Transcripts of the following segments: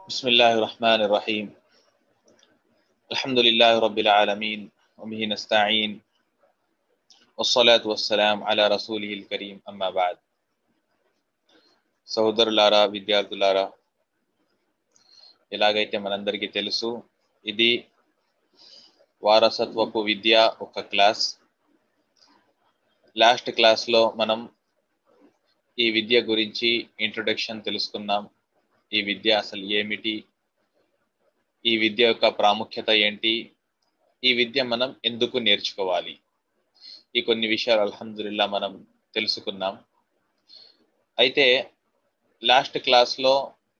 بسم الله الرحمن الرحيم الحمد لله رب العالمين وبه نستعين والصلاة والسلام على رسوله الكريم أما بعد సహోదరులారా విద్యార్థులారా ఎలాగైతే మనందరికీ తెలుసు ఇది వారసత్వపు విద్య ఒక క్లాస్ లాస్ట్ క్లాస్లో మనం ఈ విద్య గురించి ఇంట్రొడక్షన్ తెలుసుకున్నాం ఈ విద్య అసలు ఏమిటి ఈ విద్య యొక్క ప్రాముఖ్యత ఏంటి ఈ విద్య మనం ఎందుకు నేర్చుకోవాలి ఈ కొన్ని విషయాలు అల్హమ్దుల్లా మనం తెలుసుకున్నాం అయితే లాస్ట్ క్లాస్లో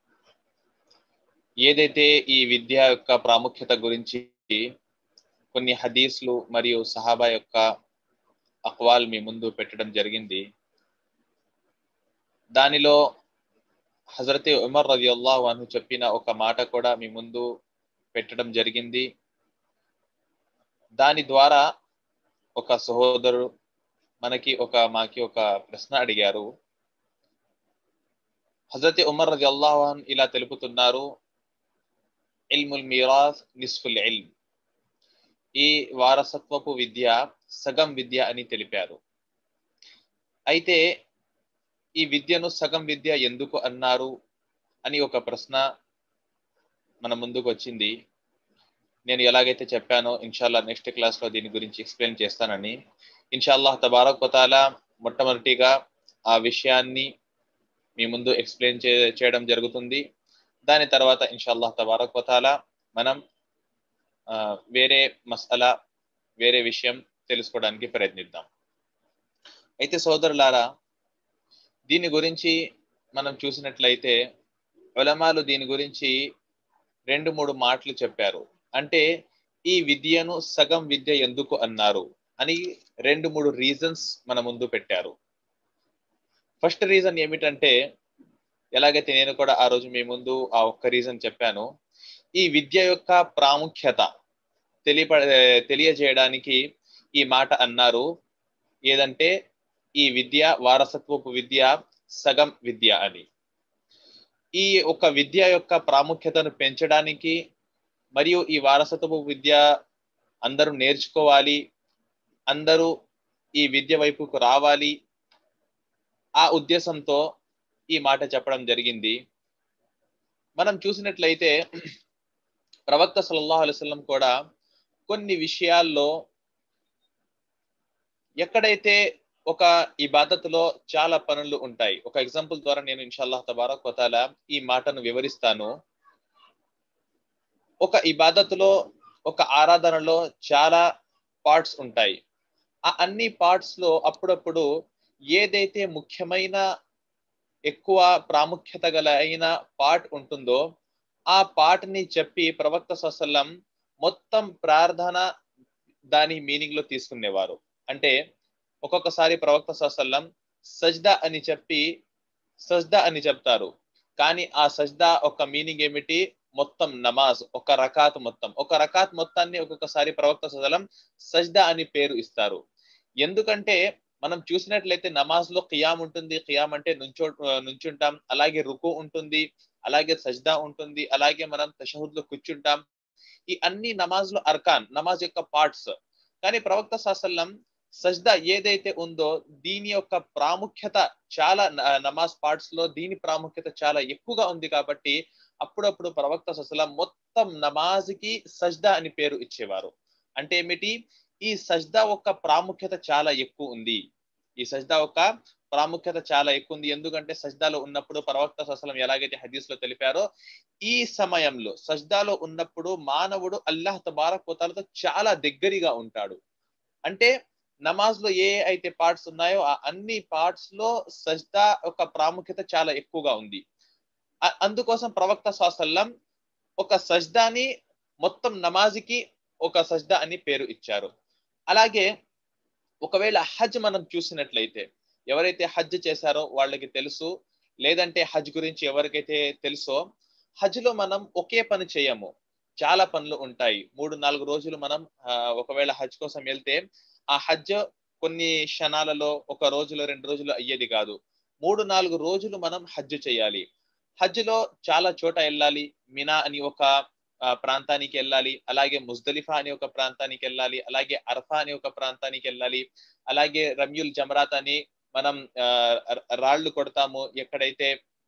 ఏదైతే ఈ విద్య యొక్క ప్రాముఖ్యత గురించి కొన్ని హదీస్లు మరియు సహాబా యొక్క అక్వాల్ మీ ముందు పెట్టడం జరిగింది దానిలో హజరత్ ఉమర్ రది అల్లాహ్ అను చెప్పిన ఒక మాట కూడా మీ ముందు పెట్టడం జరిగింది దాని ద్వారా ఒక సహోదరు మనకి ఒక మాకి ఒక ప్రశ్న అడిగారు హజరత్ ఉమర్ రది అల్లాహన్ ఇలా తెలుపుతున్నారు ఇల్ముల్ మీరాస్ నిస్ఫుల్ ఇల్మ్ ఈ వారసత్వపు విద్య సగం విద్య అని తెలిపారు అయితే ఈ విద్యను సగం విద్య ఎందుకు అన్నారు అని ఒక ప్రశ్న మన ముందుకు వచ్చింది నేను ఎలాగైతే చెప్పానో ఇన్షాల్లా నెక్స్ట్ క్లాస్లో దీని గురించి ఎక్స్ప్లెయిన్ చేస్తానని ఇన్షాల్లాహ్ తబారక్ వతాలా మొట్టమొదటిగా ఆ విషయాన్ని మీ ముందు ఎక్స్ప్లెయిన్ చే చేయడం జరుగుతుంది దాని తర్వాత ఇన్షాల్లాహ్ తబారక్ వతాలా మనం వేరే మసాలా వేరే విషయం తెలుసుకోవడానికి ప్రయత్నిద్దాం అయితే సోదరులారా దీని గురించి మనం చూసినట్లయితే ఉలమాలు దీని గురించి రెండు మూడు మాటలు చెప్పారు అంటే ఈ విద్యను సగం విద్య ఎందుకు అన్నారు అని రెండు మూడు రీజన్స్ మన ముందు పెట్టారు ఫస్ట్ రీజన్ ఏమిటంటే ఎలాగైతే నేను కూడా ఆ రోజు మీ ముందు ఆ ఒక్క రీజన్ చెప్పాను ఈ విద్య యొక్క ప్రాముఖ్యత తెలియప తెలియజేయడానికి ఈ మాట అన్నారు ఏదంటే ఈ విద్య వారసత్వపు విద్య సగం విద్య అని ఈ ఒక విద్య యొక్క ప్రాముఖ్యతను పెంచడానికి మరియు ఈ వారసత్వపు విద్య అందరూ నేర్చుకోవాలి అందరూ ఈ విద్య వైపుకు రావాలి ఆ ఉద్దేశంతో ఈ మాట చెప్పడం జరిగింది మనం చూసినట్లయితే ప్రవక్త సల్లల్లాహు అలైవల్లం కూడా కొన్ని విషయాల్లో ఎక్కడైతే ఒక ఈ బాధ్యతలో చాలా పనులు ఉంటాయి ఒక ఎగ్జాంపుల్ ద్వారా నేను ఇన్షాల్లాహ్ తబారక్ వతాల ఈ మాటను వివరిస్తాను ఒక ఈ బాధ్యతలో ఒక ఆరాధనలో చాలా పార్ట్స్ ఉంటాయి ఆ అన్ని పార్ట్స్ లో అప్పుడప్పుడు ఏదైతే ముఖ్యమైన ఎక్కువ ప్రాముఖ్యత గల అయిన పార్ట్ ఉంటుందో ఆ పార్ట్ ని చెప్పి ప్రవక్త ససల్లం మొత్తం ప్రార్థన దాని మీనింగ్ లో తీసుకునేవారు అంటే ఒక్కొక్కసారి ప్రవక్త ససల్లం సజ్దా అని చెప్పి సజ్దా అని చెప్తారు కానీ ఆ సజ్దా ఒక మీనింగ్ ఏమిటి మొత్తం నమాజ్ ఒక రకాత్ మొత్తం ఒక రకాత్ మొత్తాన్ని ఒక్కొక్కసారి ప్రవక్త సజలం సజ్దా అని పేరు ఇస్తారు ఎందుకంటే మనం చూసినట్లయితే నమాజ్ లో ఖియాం ఉంటుంది ఖియాం అంటే నుంచో నుంచుంటాం అలాగే రుకు ఉంటుంది అలాగే సజ్దా ఉంటుంది అలాగే మనం తషహుద్ లో కూర్చుంటాం ఈ అన్ని నమాజ్ లో అర్కాన్ నమాజ్ యొక్క పార్ట్స్ కానీ ప్రవక్త సాసల్లం సజ్దా ఏదైతే ఉందో దీని యొక్క ప్రాముఖ్యత చాలా నమాజ్ పార్ట్స్ లో దీని ప్రాముఖ్యత చాలా ఎక్కువగా ఉంది కాబట్టి అప్పుడప్పుడు ప్రవక్త ససలం మొత్తం నమాజ్కి సజ్దా అని పేరు ఇచ్చేవారు అంటే ఏమిటి ఈ సజ్దా యొక్క ప్రాముఖ్యత చాలా ఎక్కువ ఉంది ఈ సజ్దా యొక్క ప్రాముఖ్యత చాలా ఎక్కువ ఉంది ఎందుకంటే సజ్దాలో ఉన్నప్పుడు ప్రవక్త ససలం ఎలాగైతే హదీస్ లో తెలిపారో ఈ సమయంలో సజ్దాలో ఉన్నప్పుడు మానవుడు అల్లాహ్ తబారక్ పోతాలతో చాలా దగ్గరగా ఉంటాడు అంటే నమాజ్ లో ఏ అయితే పార్ట్స్ ఉన్నాయో ఆ అన్ని పార్ట్స్ లో సజ్దా యొక్క ప్రాముఖ్యత చాలా ఎక్కువగా ఉంది అందుకోసం ప్రవక్త సాసల్లం ఒక సజ్దాని మొత్తం నమాజ్కి ఒక సజ్దా అని పేరు ఇచ్చారు అలాగే ఒకవేళ హజ్ మనం చూసినట్లయితే ఎవరైతే హజ్ చేశారో వాళ్ళకి తెలుసు లేదంటే హజ్ గురించి ఎవరికైతే తెలుసో హజ్ లో మనం ఒకే పని చేయము చాలా పనులు ఉంటాయి మూడు నాలుగు రోజులు మనం ఒకవేళ హజ్ కోసం వెళ్తే ఆ హజ్ కొన్ని క్షణాలలో ఒక రోజులో రెండు రోజులు అయ్యేది కాదు మూడు నాలుగు రోజులు మనం హజ్ చేయాలి హజ్ లో చాలా చోట వెళ్ళాలి మినా అని ఒక ప్రాంతానికి వెళ్ళాలి అలాగే ముజ్దలిఫా అని ఒక ప్రాంతానికి వెళ్ళాలి అలాగే అర్ఫా అని ఒక ప్రాంతానికి వెళ్ళాలి అలాగే రమ్యుల్ జమరాత్ అని మనం రాళ్లు కొడతాము ఎక్కడైతే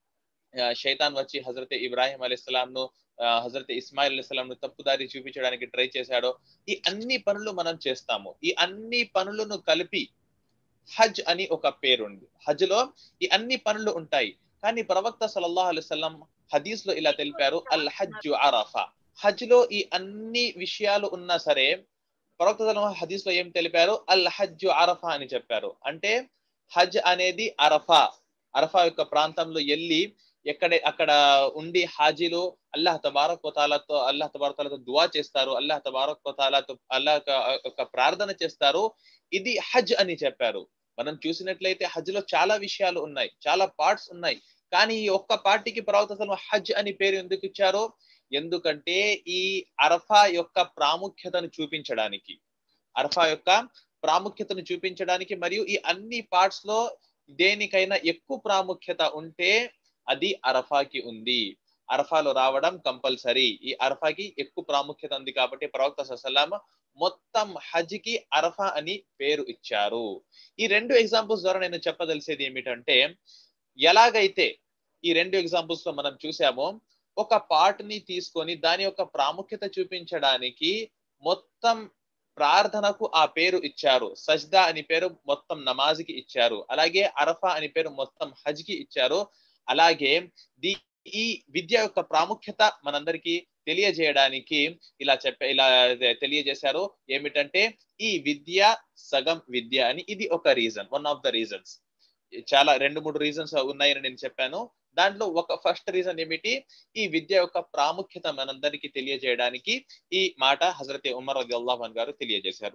శైతాన్ వచ్చి హజరత్ ఇబ్రాహిం అలీస్లాం ను హజరత్ ఇస్మాయిల్ అలీస్లాం ను తప్పుదారి చూపించడానికి ట్రై చేశాడో ఈ అన్ని పనులు మనం చేస్తాము ఈ అన్ని పనులను కలిపి హజ్ అని ఒక పేరుంది హజ్ లో ఈ అన్ని పనులు ఉంటాయి కానీ ప్రవక్త సల్లల్లాహు అలైవల్లం హదీస్ లో ఇలా తెలిపారు అల్ హజ్జు అరఫా హజ్ లో ఈ అన్ని విషయాలు ఉన్నా సరే ప్రవక్త హదీస్ లో ఏం తెలిపారు అల్ హజ్జు అరఫా అని చెప్పారు అంటే హజ్ అనేది అరఫా అరఫా యొక్క ప్రాంతంలో వెళ్ళి ఎక్కడ అక్కడ ఉండి హాజీలు అల్లాహ్ తబారక్ వతాలతో అల్లాహ్ తబారక్ తాలతో దువా చేస్తారు అల్లాహ్ తబారక్ వతాలతో అల్లాహ్ యొక్క ప్రార్థన చేస్తారు ఇది హజ్ అని చెప్పారు మనం చూసినట్లయితే హజ్ లో చాలా విషయాలు ఉన్నాయి చాలా పార్ట్స్ ఉన్నాయి కానీ ఈ ఒక్క పార్టీకి ప్రవక్త హజ్ అని పేరు ఎందుకు ఇచ్చారో ఎందుకంటే ఈ అరఫా యొక్క ప్రాముఖ్యతను చూపించడానికి అరఫా యొక్క ప్రాముఖ్యతను చూపించడానికి మరియు ఈ అన్ని పార్ట్స్ లో దేనికైనా ఎక్కువ ప్రాముఖ్యత ఉంటే అది అరఫాకి ఉంది అరఫాలో రావడం కంపల్సరీ ఈ అరఫాకి ఎక్కువ ప్రాముఖ్యత ఉంది కాబట్టి ప్రవక్త ససలాం మొత్తం హజ్ కి అరఫా అని పేరు ఇచ్చారు ఈ రెండు ఎగ్జాంపుల్స్ ద్వారా నేను చెప్పదలిసేది ఏమిటంటే ఎలాగైతే ఈ రెండు ఎగ్జాంపుల్స్ లో మనం చూసామో ఒక పార్ట్ ని తీసుకొని దాని యొక్క ప్రాముఖ్యత చూపించడానికి మొత్తం ప్రార్థనకు ఆ పేరు ఇచ్చారు సజ్దా అని పేరు మొత్తం నమాజ్కి ఇచ్చారు అలాగే అరఫా అని పేరు మొత్తం హజ్ కి ఇచ్చారు అలాగే ది ఈ విద్య యొక్క ప్రాముఖ్యత మనందరికీ తెలియజేయడానికి ఇలా చెప్ప ఇలా తెలియజేశారు ఏమిటంటే ఈ విద్య సగం విద్య అని ఇది ఒక reason one of the reasons చాలా రెండు మూడు రీజన్స్ ఉన్నాయని నేను చెప్పాను దాంట్లో ఒక ఫస్ట్ రీజన్ ఏమిటి ఈ విద్య యొక్క ప్రాముఖ్యత మనందరికీ తెలియజేయడానికి ఈ మాట హజరత్ ఉమర్ రది అల్లాహన్ గారు తెలియజేశారు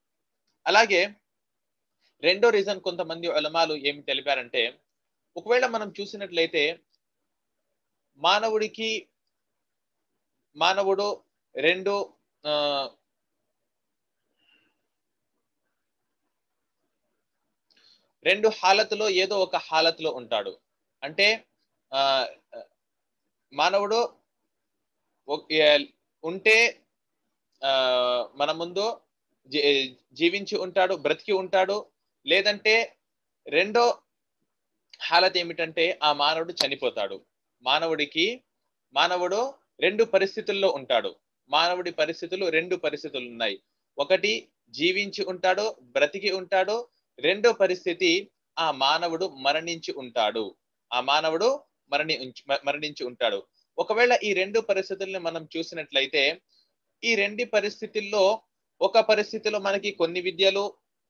అలాగే రెండో రీజన్ కొంతమంది ఉలమాలు ఏమి తెలిపారంటే ఒకవేళ మనం చూసినట్లయితే మానవుడికి మానవుడు రెండు రెండు హాలతులో ఏదో ఒక హాలతులో ఉంటాడు అంటే ఆ మానవుడు ఉంటే ఆ మన ముందు జీవించి ఉంటాడు బ్రతికి ఉంటాడు లేదంటే రెండో హాలత్ ఏమిటంటే ఆ మానవుడు చనిపోతాడు మానవుడికి మానవుడు రెండు పరిస్థితుల్లో ఉంటాడు మానవుడి పరిస్థితులు రెండు పరిస్థితులు ఉన్నాయి ఒకటి జీవించి ఉంటాడు బ్రతికి ఉంటాడు రెండో పరిస్థితి ఆ మానవుడు మరణించి ఉంటాడు ఆ మానవుడు మరణి మరణించి ఉంటాడు ఒకవేళ ఈ రెండు పరిస్థితుల్ని మనం చూసినట్లయితే ఈ రెండు పరిస్థితుల్లో ఒక పరిస్థితిలో మనకి కొన్ని విద్యలు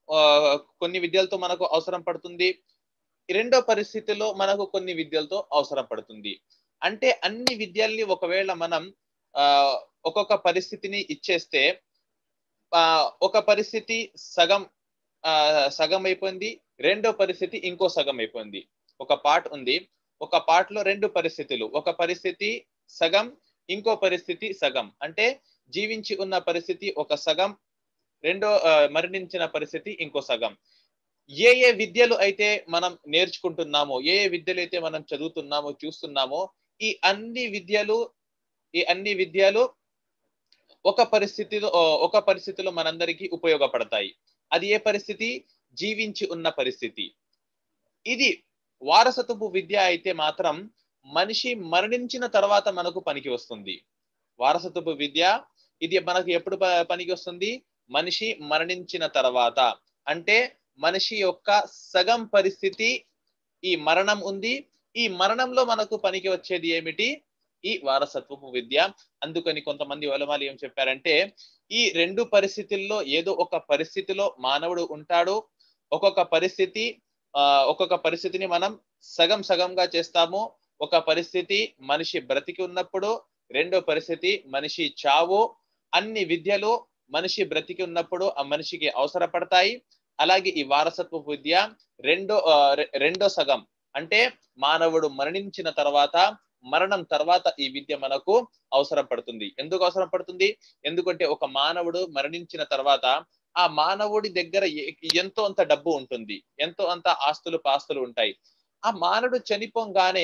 కొన్ని విద్యలతో మనకు అవసరం పడుతుంది రెండో పరిస్థితిలో మనకు కొన్ని విద్యలతో అవసరం పడుతుంది అంటే అన్ని విద్యల్ని ఒకవేళ మనం ఆ ఒక్కొక్క పరిస్థితిని ఇచ్చేస్తే ఆ ఒక పరిస్థితి సగం ఆ సగం అయిపోయింది రెండో పరిస్థితి ఇంకో సగం అయిపోయింది ఒక పార్ట్ ఉంది ఒక పార్ట్ లో రెండు పరిస్థితులు ఒక పరిస్థితి సగం ఇంకో పరిస్థితి సగం అంటే జీవించి ఉన్న పరిస్థితి ఒక సగం రెండో మరణించిన పరిస్థితి ఇంకో సగం ఏ ఏ విద్యలు అయితే మనం నేర్చుకుంటున్నామో ఏ ఏ విద్యలు అయితే మనం చదువుతున్నామో చూస్తున్నామో ఈ అన్ని విద్యలు ఈ అన్ని విద్యలు ఒక పరిస్థితిలో ఒక పరిస్థితిలో మనందరికీ ఉపయోగపడతాయి అది ఏ పరిస్థితి జీవించి ఉన్న పరిస్థితి ఇది వారసత్వపు విద్య అయితే మాత్రం మనిషి మరణించిన తర్వాత మనకు పనికి వస్తుంది వారసత్వపు విద్య ఇది మనకు ఎప్పుడు పనికి వస్తుంది మనిషి మరణించిన తర్వాత అంటే మనిషి యొక్క సగం పరిస్థితి ఈ మరణం ఉంది ఈ మరణంలో మనకు పనికి వచ్చేది ఏమిటి ఈ వారసత్వపు విద్య అందుకని కొంతమంది వలమాలు ఏం చెప్పారంటే ఈ రెండు పరిస్థితుల్లో ఏదో ఒక పరిస్థితిలో మానవుడు ఉంటాడు ఒక్కొక్క పరిస్థితి ఆ ఒక్కొక్క పరిస్థితిని మనం సగం సగంగా చేస్తాము ఒక పరిస్థితి మనిషి బ్రతికి ఉన్నప్పుడు రెండో పరిస్థితి మనిషి చావు అన్ని విద్యలు మనిషి బ్రతికి ఉన్నప్పుడు ఆ మనిషికి అవసరపడతాయి అలాగే ఈ వారసత్వ విద్య రెండో రెండో సగం అంటే మానవుడు మరణించిన తర్వాత మరణం తర్వాత ఈ విద్య మనకు అవసరం పడుతుంది ఎందుకు అవసరం పడుతుంది ఎందుకంటే ఒక మానవుడు మరణించిన తర్వాత ఆ మానవుడి దగ్గర ఎంతో అంత డబ్బు ఉంటుంది ఎంతో అంత ఆస్తులు పాస్తులు ఉంటాయి ఆ మానవుడు చనిపోగానే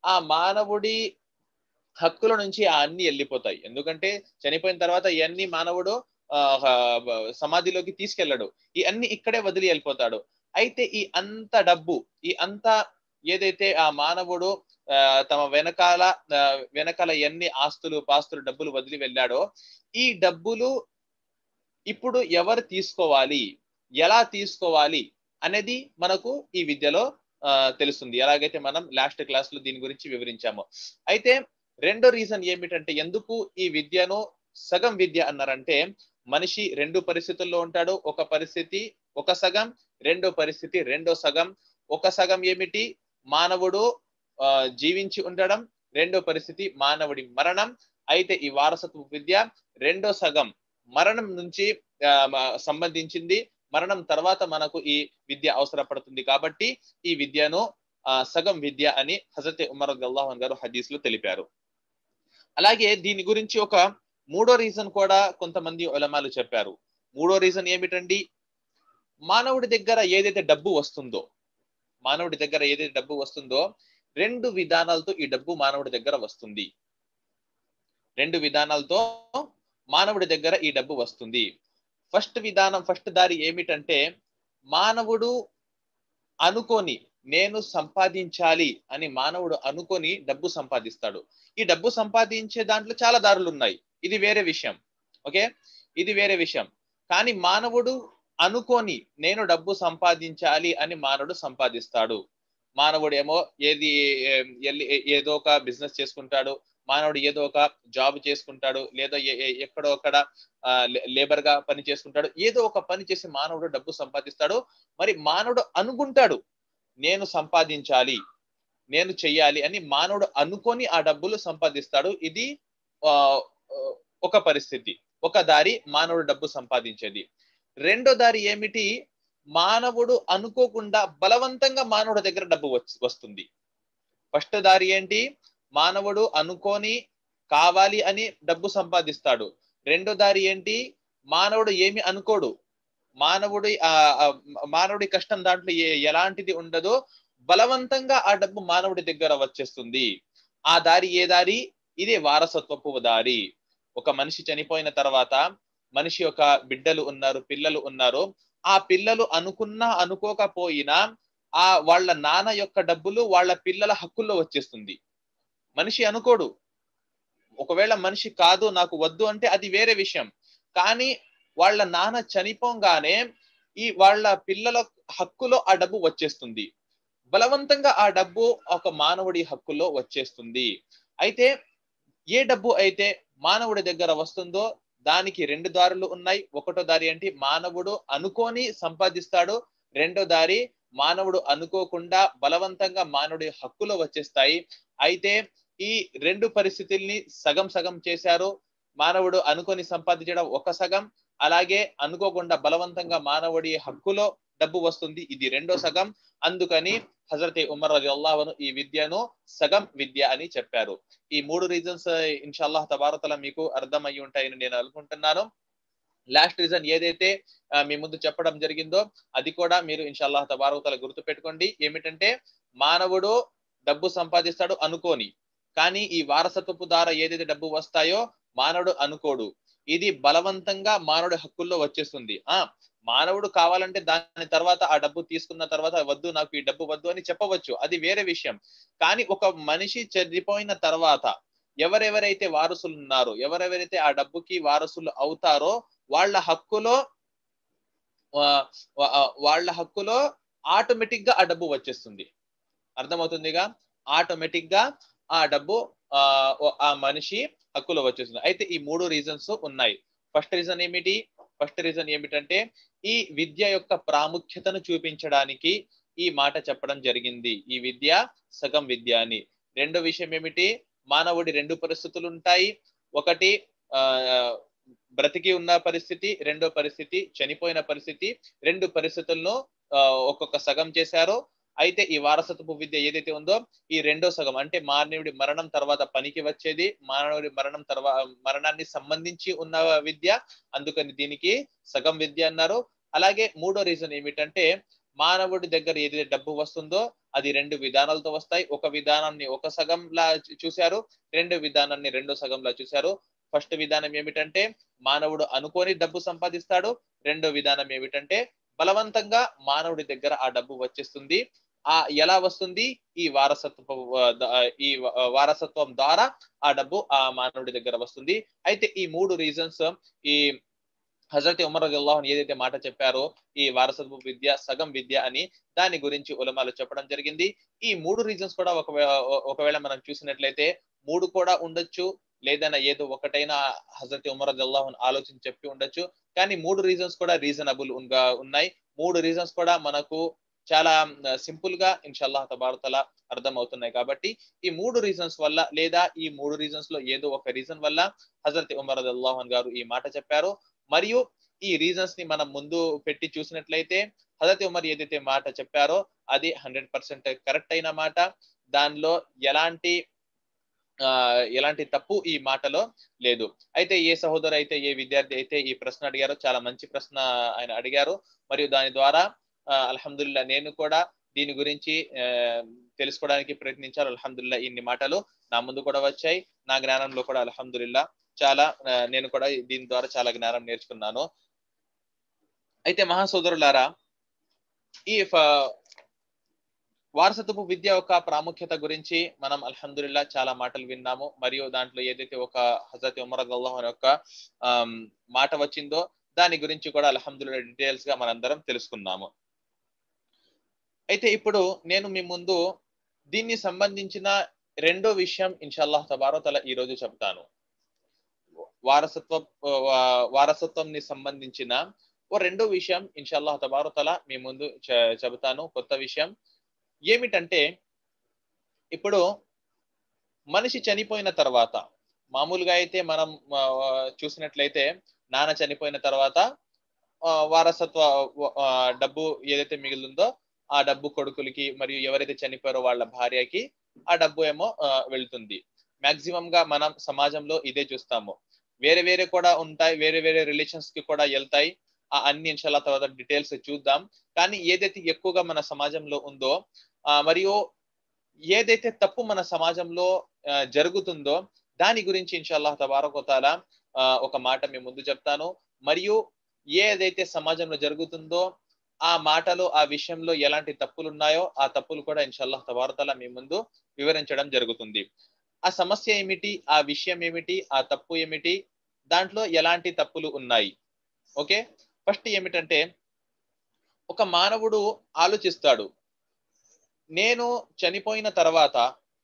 ఆ మానవుడి హక్కుల నుంచి ఆ అన్ని వెళ్ళిపోతాయి ఎందుకంటే చనిపోయిన తర్వాత ఇవన్నీ మానవుడు ఆ, ఆ, సమాధిలోకి తీసుకెళ్ళడు ఈ అన్ని ఇక్కడే వదిలి వెళ్ళిపోతాడు అయితే ఈ అంత డబ్బు ఈ అంత ఏదైతే ఆ మానవుడు ఆ, తమ వెనకాల ఆ, వెనకాల ఎన్ని ఆస్తులు పాస్తులు డబ్బులు వదిలి వెళ్ళాడో ఈ డబ్బులు ఇప్పుడు ఎవరు తీసుకోవాలి ఎలా తీసుకోవాలి అనేది మనకు ఈ విద్యలో ఆ, తెలుస్తుంది ఎలాగైతే మనం లాస్ట్ క్లాస్ లో దీని గురించి వివరించాము అయితే రెండో రీజన్ ఏమిటంటే ఎందుకు ఈ విద్యను సగం విద్య అన్నారంటే మనిషి రెండు పరిస్థితుల్లో ఉంటాడు ఒక పరిస్థితి ఒక సగం రెండో పరిస్థితి రెండో సగం ఒక సగం ఏమిటి మానవుడు ఆ, జీవించి ఉండడం రెండో పరిస్థితి మానవుడి మరణం అయితే ఈ వారసత్వ విద్య రెండో సగం మరణం నుంచి ఆ, మ- సంబంధించింది మరణం తర్వాత మనకు ఈ విద్య అవసరపడుతుంది కాబట్టి ఈ విద్యను ఆ, సగం విద్య అని హజరత్ ఉమర్ అల్లాహన్ గారు హదీస్ లో తెలిపారు అలాగే దీని గురించి ఒక మూడో రీజన్ కూడా కొంతమంది ఉలమాలు చెప్పారు మూడో రీజన్ ఏమిటండి మానవుడి దగ్గర ఏదైతే డబ్బు వస్తుందో మానవుడి దగ్గర ఏదైతే డబ్బు వస్తుందో రెండు విధానాలతో ఈ డబ్బు మానవుడి దగ్గర వస్తుంది రెండు విధానాలతో మానవుడి దగ్గర ఈ డబ్బు వస్తుంది ఫస్ట్ విధానం ఫస్ట్ దారి ఏమిటంటే మానవుడు అనుకొని నేను సంపాదించాలి అని మానవుడు అనుకొని డబ్బు సంపాదిస్తాడు ఈ డబ్బు సంపాదించే దాంట్లో చాలా దారులు ఉన్నాయి ఇది వేరే విషయం ఓకే ఇది వేరే విషయం కానీ మానవుడు అనుకొని నేను డబ్బు సంపాదించాలి అని మానవుడు సంపాదిస్తాడు మానవుడు ఏమో ఏది ఏ- ఎల్లి- ఏ- ఏదో ఒక బిజినెస్ చేసుకుంటాడు మానవుడు ఏదో ఒక జాబ్ చేసుకుంటాడు లేదా ఏ- ఏ- ఎక్కడో అక్కడ లేబర్ గా పని చేసుకుంటాడు ఏదో ఒక పని చేసి మానవుడు డబ్బు సంపాదిస్తాడు మరి మానవుడు అనుకుంటాడు నేను సంపాదించాలి నేను చెయ్యాలి అని మానవుడు అనుకొని ఆ డబ్బులు సంపాదిస్తాడు ఇది ఆ, ఆ, ఒక పరిస్థితి ఒక దారి మానవుడు డబ్బు సంపాదించేది రెండో దారి ఏమిటి మానవుడు అనుకోకుండా బలవంతంగా మానవుడి దగ్గర డబ్బు వచ్- వస్తుంది ఫస్ట్ దారి ఏంటి మానవుడు అనుకోని కావాలి అని డబ్బు సంపాదిస్తాడు రెండో దారి ఏంటి మానవుడు ఏమి అనుకోడు మానవుడి ఆ ఆ, మానవుడి కష్టం దాంట్లో ఏ- ఎలాంటిది ఉండదో బలవంతంగా ఆ డబ్బు మానవుడి దగ్గర వచ్చేస్తుంది ఆ దారి ఏ దారి ఇదే వారసత్వపు దారి ఒక మనిషి చనిపోయిన తర్వాత మనిషి యొక్క బిడ్డలు ఉన్నారు పిల్లలు ఉన్నారు ఆ పిల్లలు అనుకున్నా అనుకోకపోయినా ఆ వాళ్ళ నాన్న యొక్క డబ్బులు వాళ్ళ పిల్లల హక్కుల్లో వచ్చేస్తుంది మనిషి అనుకోడు ఒకవేళ మనిషి కాదు నాకు వద్దు అంటే అది వేరే విషయం కానీ వాళ్ళ నాన్న చనిపోగానే ఈ వాళ్ళ పిల్లల హక్కులో ఆ డబ్బు వచ్చేస్తుంది బలవంతంగా ఆ డబ్బు ఒక మానవుడి హక్కులో వచ్చేస్తుంది అయితే ఏ డబ్బు అయితే మానవుడి దగ్గర వస్తుందో దానికి రెండు దారులు ఉన్నాయి ఒకటో దారి ఏంటి మానవుడు అనుకోని సంపాదిస్తాడు రెండో దారి మానవుడు అనుకోకుండా బలవంతంగా మానవుడి హక్కులో వచ్చేస్తాయి అయితే ఈ రెండు పరిస్థితుల్ని సగం సగం చేశారు మానవుడు అనుకొని సంపాదించడం ఒక సగం అలాగే అనుకోకుండా బలవంతంగా మానవుడి హక్కులో డబ్బు వస్తుంది ఇది రెండో సగం అందుకని హజరత్ ఉమర్ రజి అల్లాహను ఈ విద్యను సగం విద్య అని చెప్పారు ఈ మూడు రీజన్స్ ఇన్షాల్లాహ్ తబారతల మీకు అర్థమయ్యి ఉంటాయని నేను అనుకుంటున్నాను లాస్ట్ రీజన్ ఏదైతే ఆ, మీ ముందు చెప్పడం జరిగిందో అది కూడా మీరు ఇన్షాల్లాహ్ తబారతల గుర్తు పెట్టుకోండి ఏమిటంటే మానవుడు డబ్బు సంపాదిస్తాడు అనుకోని కానీ ఈ వారసత్వపు ద్వారా ఏదైతే డబ్బు వస్తాయో మానవుడు అనుకోడు ఇది బలవంతంగా మానవుడి హక్కుల్లో వచ్చేస్తుంది ఆ మానవుడు కావాలంటే దాని తర్వాత ఆ డబ్బు తీసుకున్న తర్వాత వద్దు నాకు ఈ డబ్బు వద్దు అని చెప్పవచ్చు అది వేరే విషయం కానీ ఒక మనిషి చనిపోయిన తర్వాత ఎవరెవరైతే వారసులు ఉన్నారో ఎవరెవరైతే ఆ డబ్బుకి వారసులు అవుతారో వాళ్ళ హక్కులో ఆ, ఆ, వాళ్ళ హక్కులో ఆటోమేటిక్ గా ఆ డబ్బు వచ్చేస్తుంది అర్థమవుతుందిగా ఆటోమేటిక్ గా ఆ డబ్బు ఆ ఓ- ఆ మనిషి హక్కులో వచ్చేస్తుంది అయితే ఈ మూడు రీజన్స్ ఉన్నాయి ఫస్ట్ రీజన్ ఏమిటి ఫస్ట్ రీజన్ ఏమిటంటే ఈ విద్య యొక్క ప్రాముఖ్యతను చూపించడానికి ఈ మాట చెప్పడం జరిగింది ఈ విద్య సగం విద్య అని రెండో విషయం ఏమిటి మానవుడి రెండు పరిస్థితులు ఉంటాయి ఒకటి ఆ బ్రతికి ఉన్న పరిస్థితి రెండో పరిస్థితి చనిపోయిన పరిస్థితి రెండు పరిస్థితులను ఆ, ఒక్కొక్క సగం చేశారు అయితే ఈ వారసత్వపు విద్య ఏదైతే ఉందో ఈ రెండో సగం అంటే మానవుడి మరణం తర్వాత పనికి వచ్చేది మానవుడి మరణం తర్వాత మరణాన్ని సంబంధించి ఉన్న విద్య అందుకని దీనికి సగం విద్య అన్నారు అలాగే మూడో రీజన్ ఏమిటంటే మానవుడి దగ్గర ఏదైతే డబ్బు వస్తుందో అది రెండు విధానాలతో వస్తాయి ఒక విధానాన్ని ఒక సగంలా చూశారు రెండు విధానాన్ని రెండో సగంలా చూశారు ఫస్ట్ విధానం ఏమిటంటే మానవుడు అనుకోని డబ్బు సంపాదిస్తాడు రెండో విధానం ఏమిటంటే బలవంతంగా మానవుడి దగ్గర ఆ డబ్బు వచ్చేస్తుంది ఆ ఎలా వస్తుంది ఈ వారసత్వ ఈ వారసత్వం ద్వారా ఆ డబ్బు ఆ మానవుడి దగ్గర వస్తుంది అయితే ఈ మూడు రీజన్స్ ఈ హజరత్ ఉమర్ అల్లాహన్ ఏదైతే మాట చెప్పారో ఈ వారసత్వ విద్య సగం విద్య అని దాని గురించి ఉలమాలు చెప్పడం జరిగింది ఈ మూడు రీజన్స్ కూడా ఒకవేళ ఒకవేళ మనం చూసినట్లయితే మూడు కూడా ఉండొచ్చు లేదన్నా ఏదో ఒకటైనా హజరత్ ఉమర్ అల్లాహన్ ఆలోచన చెప్పి ఉండొచ్చు కానీ మూడు రీజన్స్ కూడా రీజనబుల్ ఉన్నాయి మూడు రీజన్స్ కూడా మనకు చాలా సింపుల్ గా ఇన్షల్లా తబారతల అర్థం అవుతున్నాయి కాబట్టి ఈ మూడు రీజన్స్ వల్ల లేదా ఈ మూడు రీజన్స్ లో ఏదో ఒక రీజన్ వల్ల హజరత్ ఉమర్ అల్లాహన్ గారు ఈ మాట చెప్పారు మరియు ఈ రీజన్స్ ని మనం ముందు పెట్టి చూసినట్లయితే హజరత్ ఉమర్ ఏదైతే మాట చెప్పారో అది హండ్రెడ్ పర్సెంట్ కరెక్ట్ అయిన మాట దానిలో ఎలాంటి ఎలాంటి తప్పు ఈ మాటలో లేదు అయితే ఏ సహోదరు అయితే ఏ విద్యార్థి అయితే ఈ ప్రశ్న అడిగారో చాలా మంచి ప్రశ్న ఆయన అడిగారు మరియు దాని ద్వారా అల్హమ్దుల్లా నేను కూడా దీని గురించి తెలుసుకోవడానికి ప్రయత్నించారు అల్హమ్దుల్లా ఇన్ని మాటలు నా ముందు కూడా వచ్చాయి నా జ్ఞానంలో కూడా అల్హమ్దుల్లా చాలా నేను కూడా దీని ద్వారా చాలా జ్ఞానం నేర్చుకున్నాను అయితే మహాసోదరులారా ఈ వారసత్వపు విద్య యొక్క ప్రాముఖ్యత గురించి మనం అల్హమ్దుల్లా చాలా మాటలు విన్నాము మరియు దాంట్లో ఏదైతే ఒక హజరత్ ఉమర్ అల్లాహ్ యొక్క మాట వచ్చిందో దాని గురించి కూడా అల్హమ్దుల్లా డీటెయిల్స్ గా మనందరం తెలుసుకున్నాము అయితే ఇప్పుడు నేను మీ ముందు దీన్ని సంబంధించిన రెండో విషయం ఇన్షాల్లాహ్ తబారోతల ఈ రోజు చెప్తాను వారసత్వ వారసత్వంని సంబంధించిన ఓ రెండో విషయం ఇన్షాల్లాహ్ తబారోతల మీ ముందు చెబుతాను కొత్త విషయం ఏమిటంటే ఇప్పుడు మనిషి చనిపోయిన తర్వాత మామూలుగా అయితే మనం చూసినట్లయితే నాన్న చనిపోయిన తర్వాత వారసత్వ డబ్బు ఏదైతే మిగిలిందో ఆ డబ్బు కొడుకులకి మరియు ఎవరైతే చనిపోయారో వాళ్ళ భార్యకి ఆ డబ్బు ఏమో వెళ్తుంది మాక్సిమం గా మనం సమాజంలో ఇదే చూస్తాము వేరే వేరే కూడా ఉంటాయి వేరే వేరే రిలేషన్స్ కి కూడా వెళ్తాయి ఆ అన్ని ఇన్షాల్లా తర్వాత డీటెయిల్స్ చూద్దాం కానీ ఏదైతే ఎక్కువగా మన సమాజంలో ఉందో మరియు ఏదైతే తప్పు మన సమాజంలో జరుగుతుందో దాని గురించి ఇన్షాల్లాహ్ తబారకోతాల ఒక మాట మీ ముందు చెప్తాను మరియు ఏదైతే సమాజంలో జరుగుతుందో ఆ మాటలో ఆ విషయంలో ఎలాంటి తప్పులు ఉన్నాయో ఆ తప్పులు కూడా ఇన్షాల్లాహ్ తబారతల మీ ముందు వివరించడం జరుగుతుంది ఆ సమస్య ఏమిటి ఆ విషయం ఏమిటి ఆ తప్పు ఏమిటి దాంట్లో ఎలాంటి తప్పులు ఉన్నాయి ఓకే ఫస్ట్ ఏమిటంటే ఒక మానవుడు ఆలోచిస్తాడు నేను చనిపోయిన తర్వాత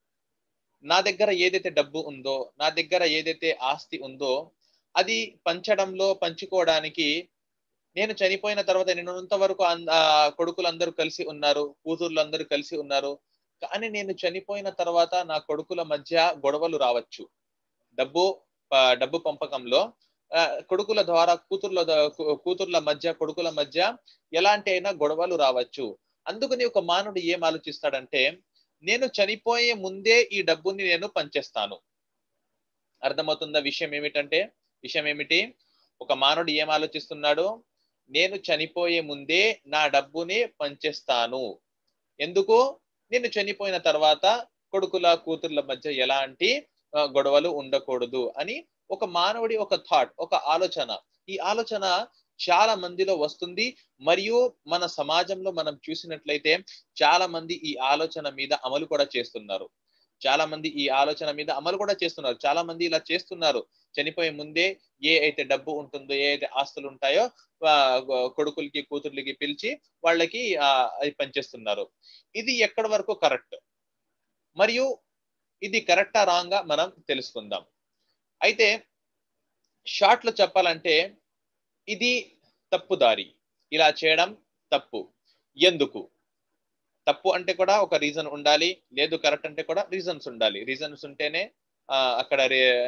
నా దగ్గర ఏదైతే డబ్బు ఉందో నా దగ్గర ఏదైతే ఆస్తి ఉందో అది పంచడంలో పంచుకోవడానికి నేను చనిపోయిన తర్వాత నేనున్నంత వరకు కొడుకులు అందరూ కలిసి ఉన్నారు కూతుర్లు అందరూ కలిసి ఉన్నారు కానీ నేను చనిపోయిన తర్వాత నా కొడుకుల మధ్య గొడవలు రావచ్చు డబ్బు డబ్బు పంపకంలో కొడుకుల ద్వారా కూతుర్ల కూతుర్ల మధ్య కొడుకుల మధ్య ఎలాంటి అయినా గొడవలు రావచ్చు అందుకని ఒక మానవుడు ఏం ఆలోచిస్తాడంటే నేను చనిపోయే ముందే ఈ డబ్బుని నేను పంచేస్తాను అర్థమవుతుందా విషయం ఏమిటంటే విషయం ఏమిటి ఒక మానవుడు ఏం ఆలోచిస్తున్నాడు నేను చనిపోయే ముందే నా డబ్బుని పంచేస్తాను ఎందుకు నేను చనిపోయిన తర్వాత కొడుకుల కూతుర్ల మధ్య ఎలాంటి గొడవలు ఉండకూడదు అని ఒక మానవుడి ఒక థాట్ ఒక ఆలోచన ఈ ఆలోచన చాలా మందిలో వస్తుంది మరియు మన సమాజంలో మనం చూసినట్లయితే చాలా మంది ఈ ఆలోచన మీద అమలు కూడా చేస్తున్నారు చాలా మంది ఈ ఆలోచన మీద అమలు కూడా చేస్తున్నారు చాలా మంది ఇలా చేస్తున్నారు చనిపోయే ముందే ఏ అయితే డబ్బు ఉంటుందో ఏ అయితే ఆస్తులు ఉంటాయో కొడుకులకి కూతుర్లకి పిలిచి వాళ్ళకి అది పనిచేస్తున్నారు ఇది ఎక్కడి వరకు కరెక్ట్ మరియు ఇది కరెక్టా రాంగా మనం తెలుసుకుందాం అయితే షార్ట్ లో చెప్పాలంటే ఇది తప్పుదారి ఇలా చేయడం తప్పు ఎందుకు తప్పు అంటే కూడా ఒక రీజన్ ఉండాలి లేదు కరెక్ట్ అంటే కూడా రీజన్స్ ఉండాలి రీజన్స్ ఉంటేనే అక్కడ